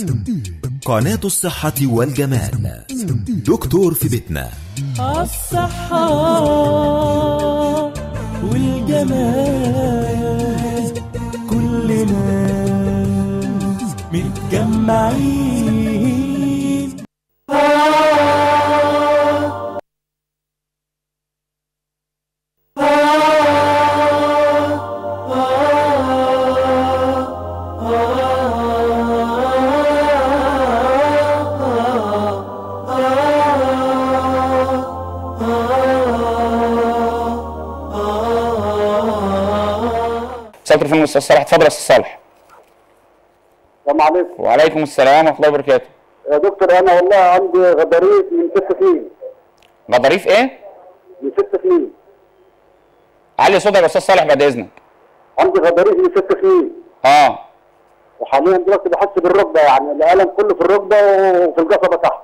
قناة الصحة والجمال دكتور في بيتنا الصحة والجمال كلنا متجمعين مساء الخير يا استاذ صالح اتفضل يا استاذ صالح السلام عليكم وعليكم السلام ورحمه الله وبركاته يا دكتور انا والله عندي غضاريف من ست سنين غضاريف ايه من ست سنين علي صوتك يا استاذ صالح بعد اذنك عندي غضاريف من ست سنين اه وحاليا دلوقتي بحس بالركبه يعني الالم كله في الركبه وفي القصبه تحت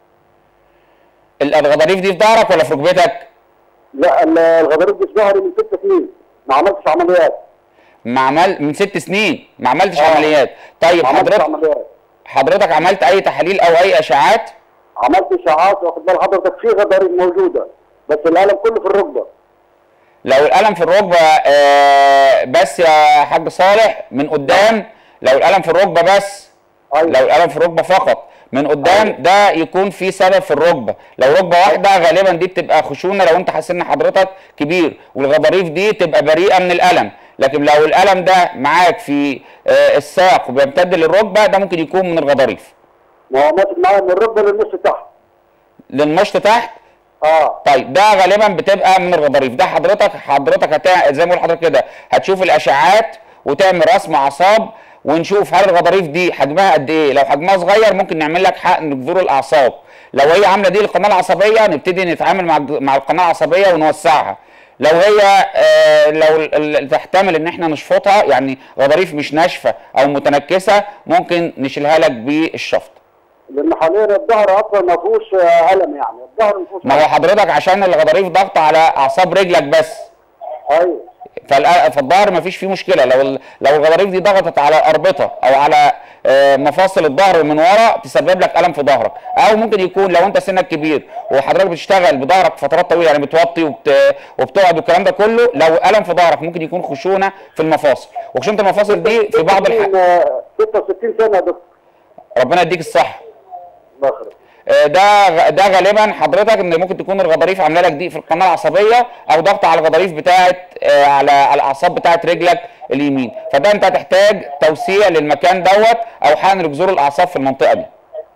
ال- الغضاريف دي في ظهرك ولا في ركبتك لا ال- الغضاريف دي في ظهري من ست سنين ما عملتش عمليات ما عمل من ست سنين ما عملتش آه. عمليات طيب ما عملتش حضرتك عمليات حضرتك عملت اي تحاليل او اي اشعاعات عملت اشاعات واخد بال حضرتك في غضاريف موجوده بس الالم كله في الركبه لو الالم في الركبه آه بس يا حاج صالح من قدام لو الالم في الركبه بس ايوه لو الالم في الركبه فقط من قدام ده يكون في سبب في الركبه لو ركبه واحده غالبا دي بتبقى خشونه لو انت حاسس ان حضرتك كبير والغضاريف دي تبقى بريئه من الالم لكن لو الالم ده معاك في آه، الساق وبيمتد للركبه ده ممكن يكون من الغضاريف ما هو ماسك معايا من الركبه للنص تحت للمشط تحت اه طيب ده غالبا بتبقى من الغضاريف ده حضرتك حضرتك هتع... زي ما بقول لحضرتك كده هتشوف الاشعاعات وتعمل رسم اعصاب ونشوف هل الغضاريف دي حجمها قد ايه لو حجمها صغير ممكن نعمل لك حقن جذور الاعصاب لو هي عامله دي القناه العصبيه نبتدي نتعامل مع الج- مع القناه العصبيه ونوسعها لو هي آه لو ال- ال- تحتمل ان احنا نشفطها يعني غضاريف مش ناشفه او متنكسه ممكن نشيلها لك بالشفط لان حاليا الظهر اصلا ما فيهوش آه، الم يعني الظهر ما فيهوش ما هو ألم. حضرتك عشان الغضاريف ضغط على اعصاب رجلك بس ايوه فالأ- فالظهر مفيش فيه مشكله لو ال- لو الغضاريف دي ضغطت على الاربطه او على آه، مفاصل الظهر من ورا تسبب لك الم في ظهرك او ممكن يكون لو انت سنك كبير وحضرتك بتشتغل بظهرك فترات طويله يعني بتوطي وبت... وبتقعد والكلام ده كله لو الم في ظهرك ممكن يكون خشونه في المفاصل وخشونه المفاصل دي في بعض الح... 66 سنه يا دكتور ربنا يديك الصحه الله يخليك آه، ده ده غالبا حضرتك ان ممكن تكون الغضاريف عامله لك ضيق في القناه العصبيه او ضغط على الغضاريف بتاعه آه، على على الاعصاب بتاعه رجلك اليمين فده انت هتحتاج توسيع للمكان دوت او حقن لجذور الاعصاب في المنطقه دي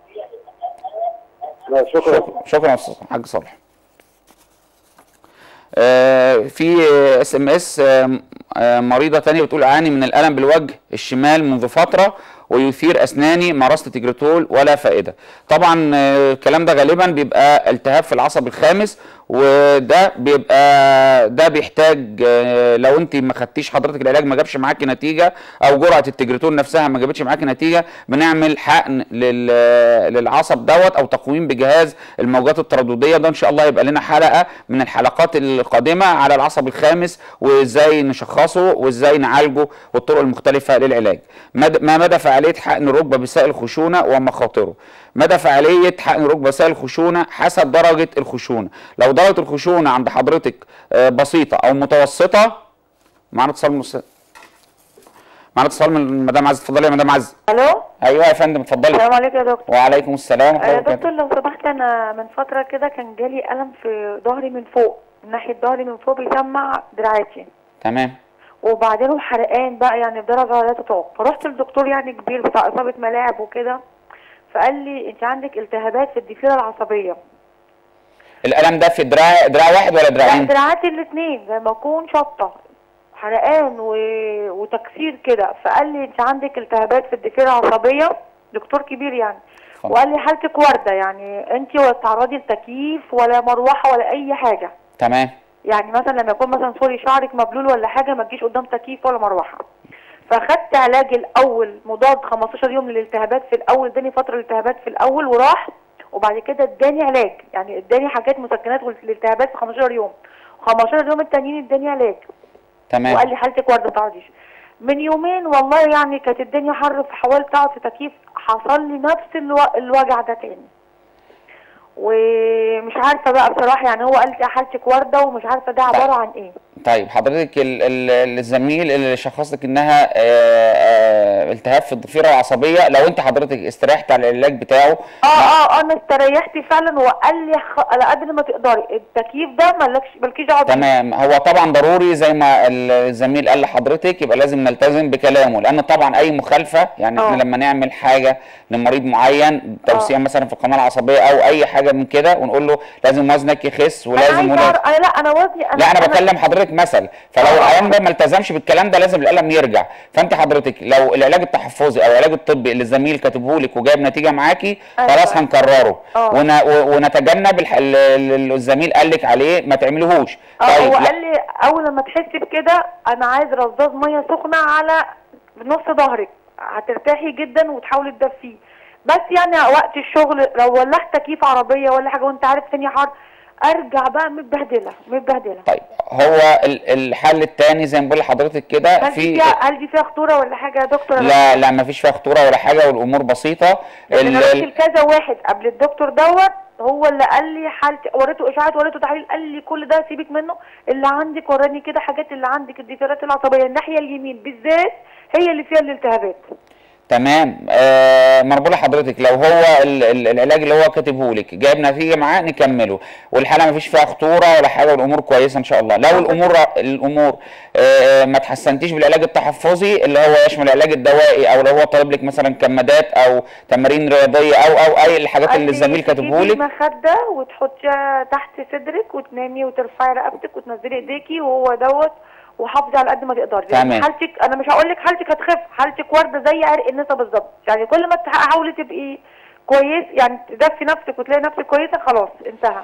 لا، شكرا شكرا شكرا يا استاذ حاج صالح آه، في اس ام اس مريضه تانية بتقول اعاني من الالم بالوجه الشمال منذ فتره ويثير اسناني مارست تجريتول ولا فائده طبعا آه، الكلام ده غالبا بيبقى التهاب في العصب الخامس وده بيبقى ده بيحتاج آه، لو انت ما خدتيش حضرتك العلاج ما جابش معاكي نتيجه او جرعه التجريتول نفسها ما جابتش معاكي نتيجه بنعمل حقن لل- للعصب دوت او تقويم بجهاز الموجات التردديه ده ان شاء الله يبقى لنا حلقه من الحلقات القادمه على العصب الخامس وازاي نشخصه وازاي نعالجه والطرق المختلفه للعلاج مد- ما مدى فعاليه حقن الركبه بسائل الخشونه ومخاطره مدى فعاليه حقن الركبه بسائل الخشونه حسب درجه الخشونه لو درجه الخشونه عند حضرتك آه، بسيطه او متوسطه معانا اتصال من الأستاذ- معانا اتصال من مدام عز اتفضلي يا مدام عز الو ايوه يا فندم اتفضلي السلام عليكم يا دكتور وعليكم السلام ورحمه يا الله دكتور وبركاته لو سمحت انا من فتره كده كان جالي الم في ظهري من فوق من ناحيه ظهري من فوق بيسمع دراعاتي تمام وبعدين وحرقان بقى يعني بدرجه لا تطاق فرحت للدكتور يعني كبير بتاع اصابه ملاعب وكده فقال لي انت عندك التهابات في الضفيره العصبيه الالم ده في دراع دراع واحد ولا لا دراعين دراعاتي الاثنين زي ما اكون شطه حرقان و... وتكسير كده فقال لي انت عندك التهابات في الضفيره العصبيه دكتور كبير يعني اتفضل. وقال لي حالتك ورده يعني انت ولا تتعرضي لتكييف ولا مروحه ولا اي حاجه تمام يعني مثلا لما يكون مثلا سوري شعرك مبلول ولا حاجه ما تجيش قدام تكييف ولا مروحه فاخدت علاج الاول مضاد 15 يوم للالتهابات في الاول اداني فتره الالتهابات في الاول وراح وبعد كده اداني علاج يعني اداني حاجات مسكنات للالتهابات في 15 يوم 15 يوم التانيين اداني علاج تمام وقال لي حالتك ورده تعرضيش من يومين والله يعني كانت الدنيا حر فحاولت اقعد في تكييف حصل لي نفس الو... الوجع ده تاني ومش عارفه بقى بصراحه يعني هو قال لي حالتك ورده ومش عارفه ده عباره عن ايه طيب حضرتك ال- ال- الزميل اللي شخص لك انها آه، آه، التهاب في الضفيره العصبيه لو انت حضرتك استريحت على العلاج بتاعه اه اه انا استريحت فعلا وقال لي خ... على قد ما تقدري التكييف ده مالكش مالكيش دعوه بيه. تمام هو طبعا ضروري زي ما ال- الزميل قال لحضرتك يبقى لازم نلتزم بكلامه لان طبعا اي مخالفه يعني آه. احنا لما نعمل حاجه لمريض معين توسيع مثلا في القناه العصبيه او اي حاجه من كده ونقول له لازم وزنك يخس انا ولازم عايزه ولازم أعرف- انا لا انا وزني انا لا انا بكلم حضرتك مثل فلو آه. العيان ده ما التزمش بالكلام ده لازم الالم يرجع فانت حضرتك لو العلاج التحفظي او العلاج الطبي اللي الزميل كاتبه لك وجايب نتيجه معاكي أيوة. خلاص هنكرره آه. ون... و- ونتجنب الح... ال- ال- الزميل قال لك عليه ما تعملوهوش اه هو لا. قال لي اول لما تحسي بكده انا عايز رذاذ ميه سخنه على نص ظهرك هترتاحي جدا وتحاولي تدفيه بس يعني وقت الشغل لو ولعت تكييف عربيه ولا حاجه وانت عارف الدنيا حر ارجع بقى متبهدله متبهدله طيب هو ال- الحل الثاني زي ما بقول لحضرتك كده هل دي في فيها هل دي فيها خطوره ولا حاجه يا دكتور لا لا ما فيش فيها خطوره ولا حاجه والامور بسيطه لان ال- انا رحت ال- لكذا واحد قبل الدكتور دوت هو اللي قال لي حالتي وريته اشاعات وريته تحاليل قال لي كل ده سيبك منه اللي عندك وراني كده حاجات اللي عندك الديفيرات العصبيه الناحيه اليمين بالذات هي اللي فيها الالتهابات تمام آه ما انا بقول لحضرتك لو هو ال- ال- العلاج اللي هو كاتبه لك جايب نتيجه معاه نكمله والحاله ما فيش فيها خطوره ولا حاجه والامور كويسه ان شاء الله لو الامور الامور آه ما تحسنتيش بالعلاج التحفظي اللي هو يشمل العلاج الدوائي او لو هو طالب لك مثلا كمادات او تمارين رياضيه او او اي الحاجات قال اللي لي الزميل كاتبه تجيبي لك مخده وتحطيها تحت صدرك وتنامي وترفعي رقبتك وتنزلي ايديكي وهو دوت وحافظي على قد ما تقدري لأن تمام. حالتك انا مش هقول لك حالتك هتخف حالتك ورده زي عرق النسا بالظبط يعني كل ما تحاولي تبقي كويس يعني تدفي نفسك وتلاقي نفسك كويسه خلاص انتهى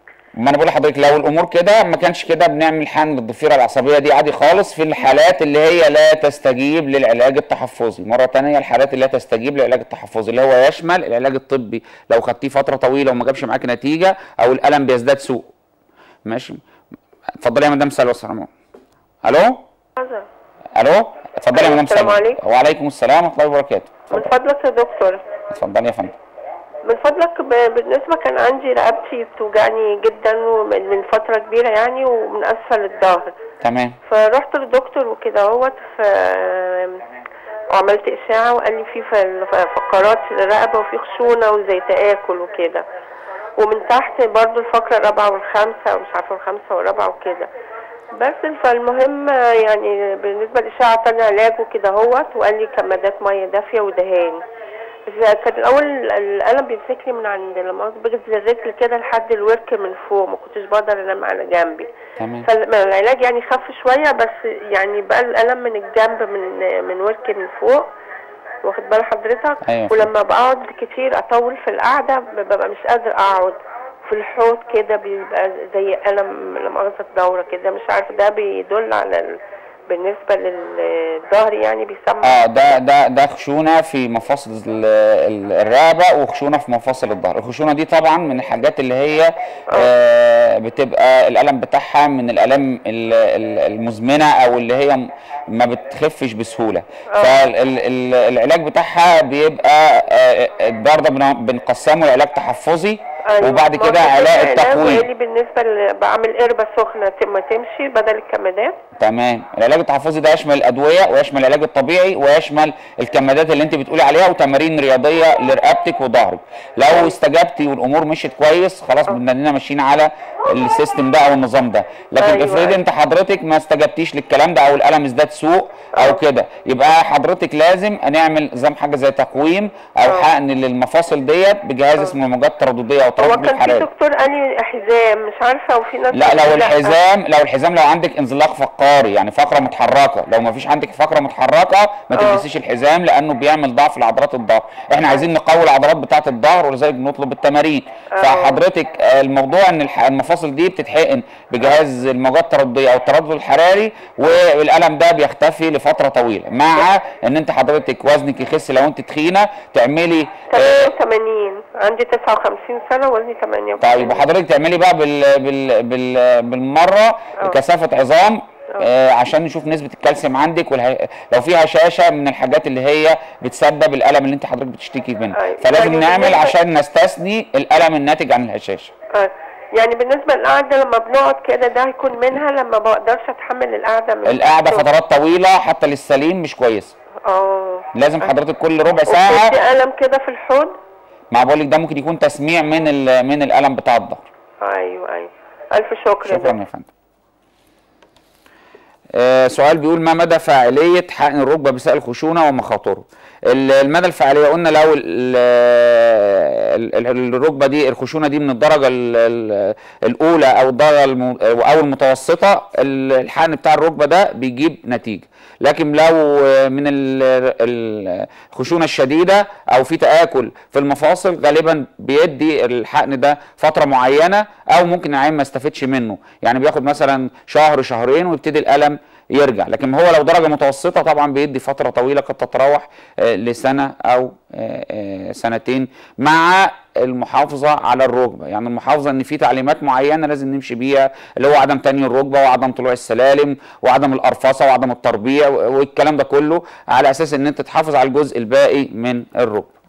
ما انا بقول لحضرتك لو الامور كده ما كانش كده بنعمل حقن للضفيره العصبيه دي عادي خالص في الحالات اللي هي لا تستجيب للعلاج التحفظي مره تانية الحالات اللي لا تستجيب للعلاج التحفظي اللي هو يشمل العلاج الطبي لو خدتيه فتره طويله وما جابش معاك نتيجه او الالم بيزداد سوء ماشي اتفضلي يا مدام سلوى السلام الو الو اتفضلي يا مدام السلام سلوى عليكم. وعليكم السلام ورحمه الله وبركاته من فضلك يا دكتور اتفضلي يا فندم من فضلك ب- بالنسبة كان عندي رقبتي بتوجعني جدا ومن من فترة كبيرة يعني ومن أسفل الظهر تمام فرحت للدكتور وكده اهوت ف وعملت إشاعة وقال لي في ف- ف- فقرات في الرقبة وفي خشونة وزي تآكل وكده ومن تحت برضو الفقرة الرابعة والخامسة ومش عارفة الخامسة والرابعة وكده بس فالمهم يعني بالنسبة للإشاعة طلع علاج وكده اهوت وقال لي كمادات مية دافية ودهان إذا كان الأول الألم بيمسكني من عند لما بجد الرجل كده لحد الورك من فوق ما كنتش بقدر أنام على جنبي تمام فالعلاج يعني خف شوية بس يعني بقى الألم من الجنب من من ورك من فوق واخد بال حضرتك أيوة. ولما بقعد كتير أطول في القعدة ببقى مش قادر أقعد في الحوض كده بيبقى زي ألم لما أغزى الدورة كده مش عارف ده بيدل على ال... بالنسبة للظهر يعني بيسمى اه ده ده ده خشونه في مفاصل ال- ال- الرقبه وخشونه في مفاصل الظهر الخشونه دي طبعا من الحاجات اللي هي آه بتبقى الالم بتاعها من الالام ال- ال- المزمنه او اللي هي م- ما بتخفش بسهوله فالعلاج بتاعها بيبقى آه الدار ده بن- بنقسمه لعلاج تحفظي أيوة. وبعد ما كده هو علاج وقال التقويم لي بالنسبة ل... بعمل قربة سخنة ت- ما تمشي بدل الكمادات تمام العلاج التحفظي ده يشمل الادويه ويشمل العلاج الطبيعي ويشمل الكمادات اللي انت بتقولي عليها وتمارين رياضيه لرقبتك وظهرك لو استجبتي والامور مشيت كويس خلاص بننا ماشيين على السيستم ده او النظام ده لكن أيوة. افرضي انت حضرتك ما استجبتيش للكلام ده او الالم ازداد سوء او كده يبقى حضرتك لازم نعمل زي حاجه زي تقويم او حقن للمفاصل ديت بجهاز اسمه موجات تردديه او هو تردد كان في الحراري دكتور قال لي حزام مش عارفة وفي ناس لا لو بتقول الحزام لو الحزام لو عندك انزلاق فقاري يعني فقره متحركه لو ما فيش عندك فقره متحركه ما تلبسيش الحزام لانه بيعمل ضعف لعضلات الظهر احنا عايزين نقوي العضلات بتاعه الظهر ولذلك بنطلب التمارين فحضرتك آه، الموضوع ان الح- المفاصل دي بتتحقن بجهاز الموجات التردديه او التردد الحراري والالم ده بيختفي لفتره طويله مع ان انت حضرتك وزنك يخس لو انت تخينه تعملي آه، 88 عندي 59 سنة وزني 88 طيب وحضرتك تعملي بقى بال بال بال بالمره كثافه عظام آه عشان نشوف نسبه الكالسيوم عندك والها... لو في هشاشه من الحاجات اللي هي بتسبب الالم اللي انت حضرتك بتشتكي منه أيوة. فلازم يعني نعمل بالنسبة- عشان نستثني الالم الناتج عن الهشاشه آه. يعني بالنسبة للقعدة لما بنقعد كده ده هيكون منها لما بقدرش اتحمل القعدة من القعده الشغل. فترات طويله حتى للسليم مش كويسه اه لازم حضرتك كل ربع ساعه وبتدي ألم كده في الحوض مع بقول لك ده ممكن يكون تسميع من ال... من الالم بتاع الظهر ايوه ايوه الف شكر يا شكرا دكتور. يا فندم آه سؤال بيقول ما مدى فاعلية حقن الركبة بسائل الخشونة ومخاطره ال- المدى الفاعلية قلنا لو ال- ال- ال- الركبة دي الخشونة دي من الدرجة ال- ال- الأولى أو الدرجة الم- أو المتوسطة ال- الحقن بتاع الركبة ده بيجيب نتيجة لكن لو من ال- ال- الخشونة الشديدة أو في تآكل في المفاصل غالبا بيدي الحقن ده فترة معينة أو ممكن العين ما يستفدش منه يعني بياخد مثلا شهر شهرين ويبتدي الألم يرجع لكن هو لو درجة متوسطة طبعا بيدي فترة طويلة قد تتراوح آه، لسنة أو آه، آه، سنتين مع المحافظة على الركبة يعني المحافظة ان في تعليمات معينة لازم نمشي بيها اللي هو عدم تني الركبة وعدم طلوع السلالم وعدم القرفصة وعدم التربيع والكلام ده كله على اساس ان انت تحافظ على الجزء الباقي من الركبة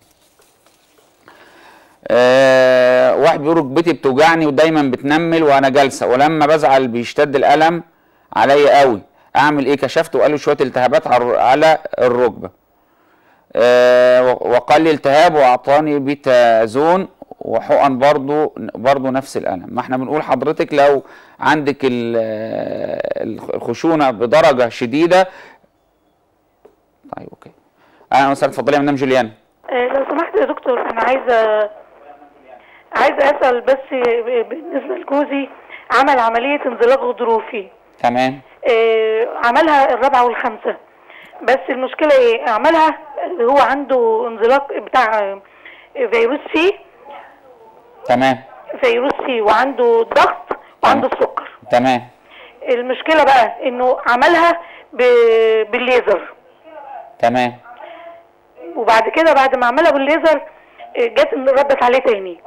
آه واحد بيقول ركبتي بتوجعني ودايما بتنمل وانا جالسه ولما بزعل بيشتد الالم عليا قوي اعمل ايه كشفت وقال له شويه التهابات على على الركبه آه و- وقال لي التهاب واعطاني بيتازون وحقن برضو برضو نفس الالم ما احنا بنقول حضرتك لو عندك ال- ال- الخشونه بدرجه شديده طيب اوكي اهلا وسهلا اتفضلي يا مدام جوليان آه، لو سمحت يا دكتور انا عايزه عايزه اسال بس بالنسبه لجوزي عمل عمليه انزلاق غضروفي تمام آه، عملها الرابعه والخامسه بس المشكله ايه عملها هو عنده انزلاق بتاع آه، فيروس سي تمام فيروس سي وعنده الضغط وعنده السكر تمام المشكله بقى انه عملها ب... بالليزر تمام وبعد كده بعد ما عملها بالليزر آه، جت ردت عليه تاني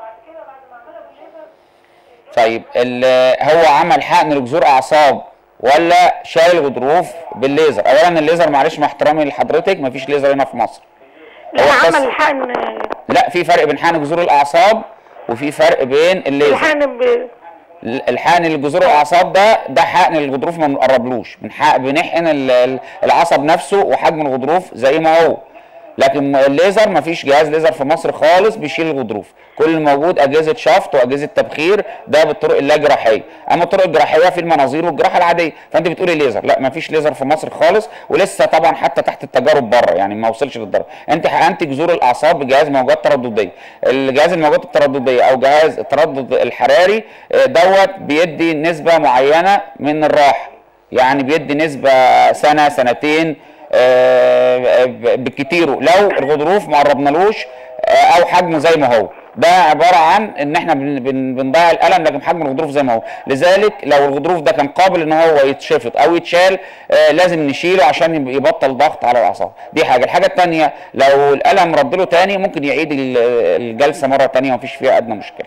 طيب ال- هو عمل حقن لجذور اعصاب ولا شال الغضروف بالليزر اولا الليزر معلش مع احترامي لحضرتك مفيش ليزر هنا في مصر لا هو بس- عمل حقن لا في فرق بين حقن جذور الاعصاب وفي فرق بين الليزر الحقن ب... الحقن لجذور الاعصاب ده ده حقن الغضروف ما بنقربلوش بنحق بنحقن ال- ال- العصب نفسه وحجم الغضروف زي ما هو لكن الليزر ما فيش جهاز ليزر في مصر خالص بيشيل الغضروف كل اللي موجود اجهزه شفط واجهزه تبخير ده بالطرق اللا جراحيه اما الطرق الجراحيه في المناظير والجراحه العاديه فانت بتقولي ليزر لا ما فيش ليزر في مصر خالص ولسه طبعا حتى تحت التجارب بره يعني ما وصلش للدرجه انت حقنت جذور الاعصاب بجهاز موجات تردديه الجهاز الموجات التردديه او جهاز التردد الحراري آه، دوت بيدي نسبه معينه من الراحه يعني بيدي نسبه سنه سنتين آه، ب- بالكتير لو الغضروف ما قربنالوش آه، او حجمه زي ما هو ده عباره عن ان احنا بن- بن- بنضيع الالم لكن حجم الغضروف زي ما هو لذلك لو الغضروف ده كان قابل ان هو يتشفط او يتشال آه، لازم نشيله عشان يب- يبطل ضغط على الاعصاب دي حاجه الحاجه الثانيه لو الالم رد له تاني ممكن يعيد ال- الجلسه مره تانية ومفيش فيها ادنى مشكله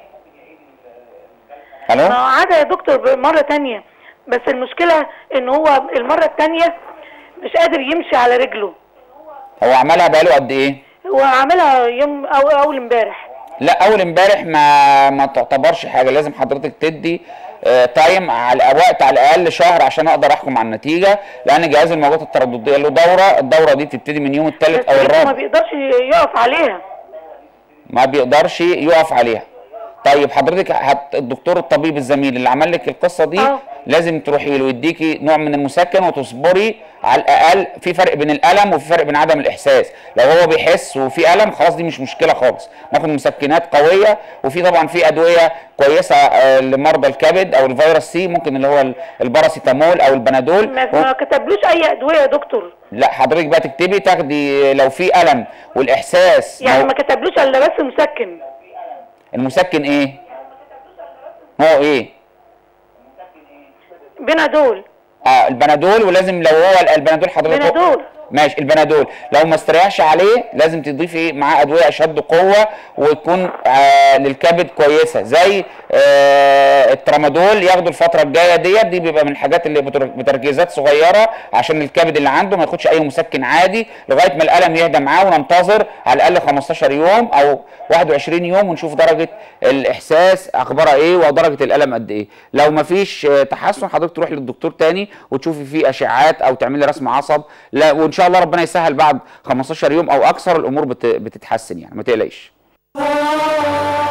الو ما عاد يا دكتور مرة تانية بس المشكلة ان هو المرة التانية مش قادر يمشي على رجله هو عملها بقاله قد ايه هو عاملها يوم أو اول امبارح لا اول امبارح ما ما تعتبرش حاجه لازم حضرتك تدي آه، تايم على وقت على الاقل شهر عشان اقدر احكم على النتيجه لان جهاز الموجات التردديه له دوره الدوره دي بتبتدي من يوم بس الثالث او رجله ما الرابع بيقدرش يقف عليها ما بيقدرش يقف عليها طيب حضرتك هت... الدكتور الطبيب الزميل اللي عمل لك القصه دي آه. لازم تروحي له يديكي نوع من المسكن وتصبري على الاقل في فرق بين الالم وفي فرق بين عدم الاحساس لو هو بيحس وفي الم خلاص دي مش مشكله خالص ناخد مسكنات قويه وفي طبعا في ادويه كويسه آه، لمرضى الكبد او الفيروس سي ممكن اللي هو ال- الباراسيتامول او البنادول ما, ما كتبلوش اي ادوية يا دكتور لا حضرتك بقى تكتبي تاخدي لو في الم والاحساس يعني مو- ما كتبلوش الا بس مسكن المسكن ايه هو ايه بنادول اه البنادول ولازم لو هو البنادول حضرتك بنادول ماشي البنادول لو ما استريحش عليه لازم تضيفي معاه ادويه اشد قوه وتكون آه للكبد كويسه زي آه الترامادول ياخده الفتره الجايه ديت دي بيبقى من الحاجات اللي بتر- بتركيزات صغيره عشان الكبد اللي عنده ما ياخدش اي مسكن عادي لغايه ما الالم يهدى معاه وننتظر على الاقل 15 يوم او 21 يوم ونشوف درجه الاحساس اخبارها ايه ودرجه الالم قد ايه لو ما فيش آه، تحسن حضرتك تروح للدكتور تاني وتشوفي فيه اشعاعات او تعملي رسم عصب لا وان شاء الله ربنا يسهل بعد 15 يوم او اكثر الامور بت- بتتحسن يعني ما تقلقيش